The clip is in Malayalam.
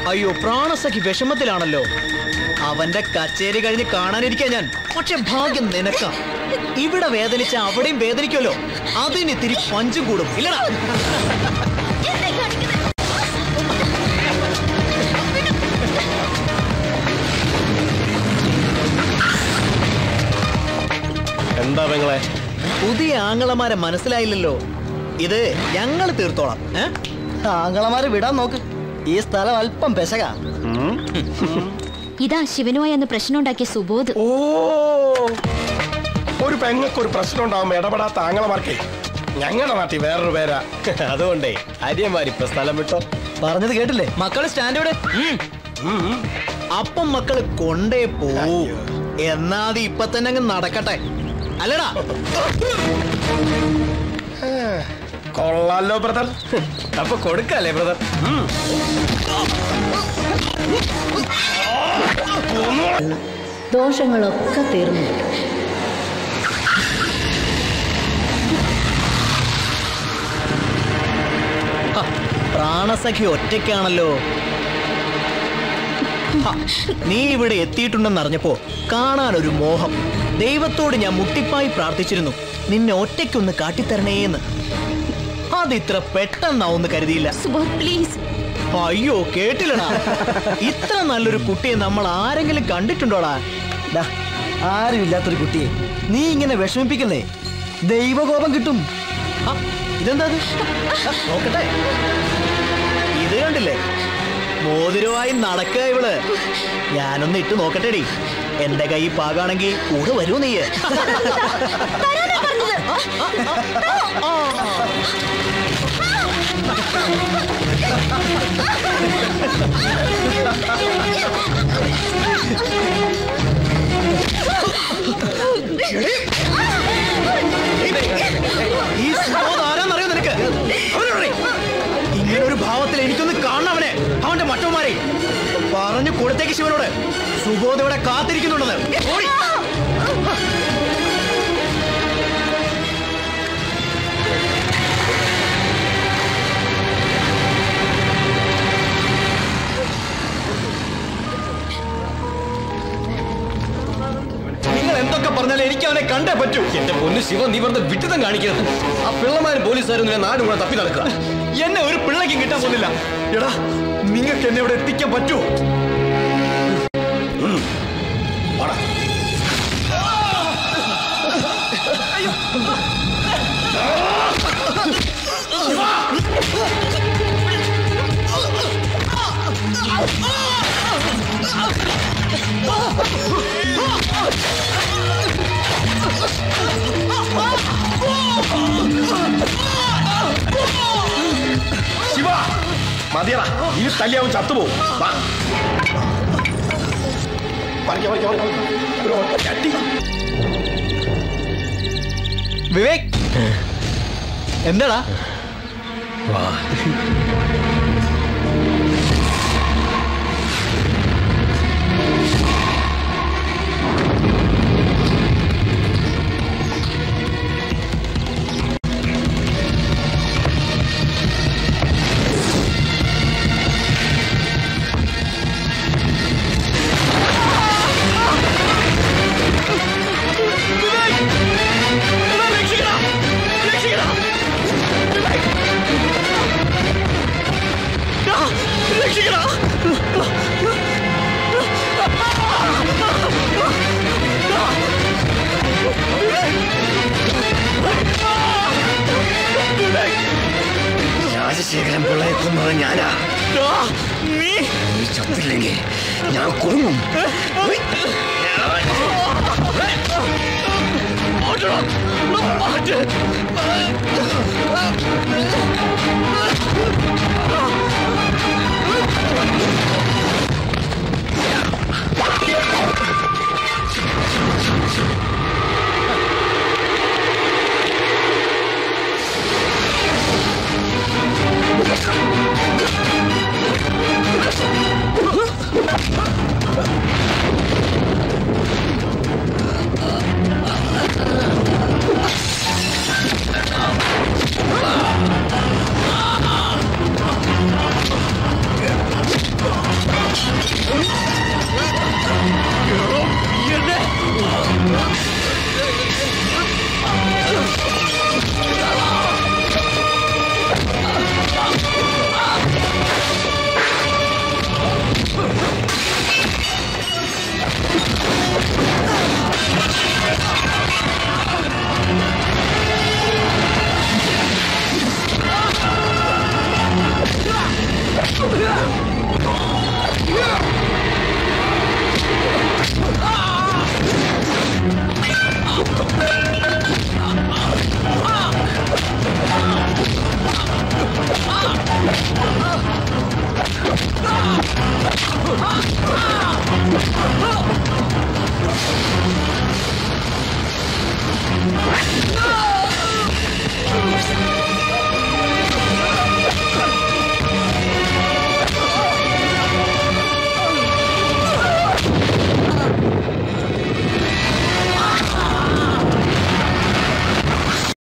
അയ്യോ പ്രാണസഖി വിഷമത്തിലാണല്ലോ അവന്റെ കച്ചേരി കഴിഞ്ഞ് കാണാനിരിക്കാൻ ഞാൻ പക്ഷെ ഭാഗ്യം നിനക്ക ഇവിടെ വേദനിച്ച അവിടെയും വേദനിക്കുമല്ലോ അതിന് ഇത്തിരി പഞ്ചും കൂടും ഇല്ലടാ എന്താ പെങ്ങളെ പുതിയ ആങ്ങളമാരെ മനസ്സിലായില്ലല്ലോ ഇത് ഞങ്ങൾ തീർത്തോളാം ഏ? ആങ്ങളമാരെ വിടാൻ നോക്ക് ഈ സ്ഥലം അല്പം പെശക ഇതാ ശിവനുമായി അന്ന് പ്രശ്നം ഉണ്ടാക്കിയ സുബോധ് ഓ ഒരു പെങ്ങൾക്ക് ഒരു പ്രശ്നം ഉണ്ടാവുമ്പോ ഇടപെടാത്ത ആങ്ങളമാർക്കേ ഞങ്ങളുടെ നാട്ടിൽ വേറൊരു പേരാ അതുകൊണ്ടേ അരിയന്മാർ ഇപ്പൊ സ്ഥലം വിട്ടോ പറഞ്ഞത് കേട്ടില്ലേ മക്കള് സ്റ്റാൻഡ് ഇവിടെ അപ്പം മക്കള് കൊണ്ടേ പോവൂ എന്നാ അത് ഇപ്പൊ തന്നെ അങ്ങ് നടക്കട്ടെ അല്ലടാ കൊള്ളാലോ ബ്രദർ അപ്പൊ കൊടുക്കല്ലേ ബ്രദർ ദോഷങ്ങളൊക്കെ തീർന്നു ഹ, പ്രാണസഖി ഒറ്റയ്ക്കാണല്ലോ ഹ, നീ ഇവിടെ എത്തിയിട്ടുണ്ടെന്ന് അറിഞ്ഞപ്പോ കാണാൻ ഒരു മോഹം ദൈവത്തോട് ഞാൻ മുട്ടിപ്പായി പ്രാർത്ഥിച്ചിരുന്നു നിന്നെ ഒറ്റയ്ക്കൊന്ന് കാട്ടിത്തരണേന്ന് അതിത്ര പെട്ടെന്നാവെന്ന് കരുതിയില്ല സുബോധ് പ്ലീസ് അയ്യോ കേട്ടില്ലടാ ഇത്ര നല്ലൊരു കുട്ടിയെ നമ്മൾ ആരെങ്കിലും കണ്ടിട്ടുണ്ടോടാ ഡാ, ആരുമില്ലാത്തൊരു കുട്ടിയെ നീ ഇങ്ങനെ വിഷമിപ്പിക്കുന്നേ ദൈവകോപം കിട്ടും ആ, ഇതെന്താ ഇത്? ആ, നോക്കട്ടെ ഇത് കണ്ടില്ലേ മോതിരമായി നടക്കുക ഇവള് ഞാനൊന്ന് ഇട്ട് നോക്കട്ടെടി എന്റെ കൈ പാകാണെങ്കിൽ കൂടെ വരൂ നീ ഈ സുബോധ് ആരാന്നറിയോ നിനക്ക് അവനോടെ ഇങ്ങനെ ഒരു ഭാവത്തിൽ എനിക്കൊന്ന് കാണണം അവനെ അവന്റെ മറ്റവന്മാരെ പറഞ്ഞു കൊടുത്തേക്ക് ശിവനോട് സുബോധ് ഇവിടെ കാത്തിരിക്കുന്നുണ്ടെന്ന് ഓടി. നിങ്ങൾ എന്തൊക്കെ പറഞ്ഞാലും എനിക്ക് അവനെ കണ്ടേ പറ്റൂ എന്റെ പൊന്നു ശിവ നീ വെറുതെ വിട്ടുതം കാണിക്കരുത് ആ പിള്ളമാരും പോലീസുകാരും നിന്നെ നാടും കൂടെ തപ്പി നടക്കുക എന്നെ ഒരു പിള്ളയ്ക്കും കിട്ടാൻ പോകുന്നില്ല എടാ നിങ്ങൾക്ക് എന്നെ ഇവിടെ എത്തിക്കാൻ പറ്റുമോ ശിവ മതിയടാ ഈ തല്ലിയാവും ചത്തുപോകും വാ. പറിക്ക, പറിക്ക, പറിക്ക, പറിക്ക. ഒരു ഒറ്റ അടി. വിവേക് എന്താടാ രാജശേഖരൻ പിള്ള എത്തുന്നത് ഞാനാ നീ നീ ചത്തില്ലെങ്കിൽ ഞാൻ കുടുങ്ങും ആ ആ